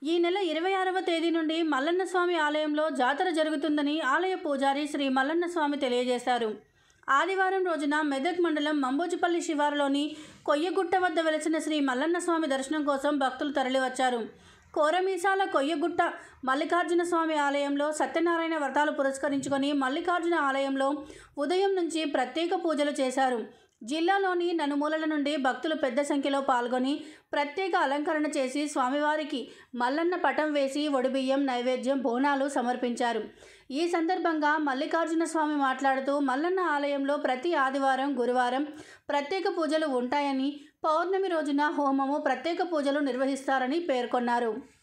ఈ నెల ఇరవై ఆరవ తేదీ నుండి మల్లన్న స్వామి ఆలయంలో జాతర జరుగుతుందని ఆలయ పూజారి శ్రీ మల్లన్న స్వామి తెలియజేశారు ఆదివారం రోజున మెదక్ మండలం మంబోజిపల్లి శివారులోని కొయ్యగుట్ట వద్ద వెలిసిన శ్రీ మల్లన్న స్వామి దర్శనం కోసం భక్తులు తరలివచ్చారు కోరమీసాల కొయ్యగుట్ట మల్లికార్జున స్వామి ఆలయంలో సత్యనారాయణ వ్రతాలు పురస్కరించుకొని మల్లికార్జున ఆలయంలో ఉదయం నుంచి ప్రత్యేక పూజలు చేశారు జిల్లాలోని నలుమూలల నుండి భక్తులు పెద్ద సంఖ్యలో పాల్గొని ప్రత్యేక అలంకరణ చేసి స్వామివారికి మల్లన్న పటం వేసి ఒడిబియ్యం నైవేద్యం బోనాలు సమర్పించారు ఈ సందర్భంగా మల్లికార్జున స్వామి మాట్లాడుతూ మల్లన్న ఆలయంలో ప్రతి ఆదివారం గురువారం ప్రత్యేక పూజలు ఉంటాయని పౌర్ణమి రోజున హోమము ప్రత్యేక పూజలు నిర్వహిస్తారని పేర్కొన్నారు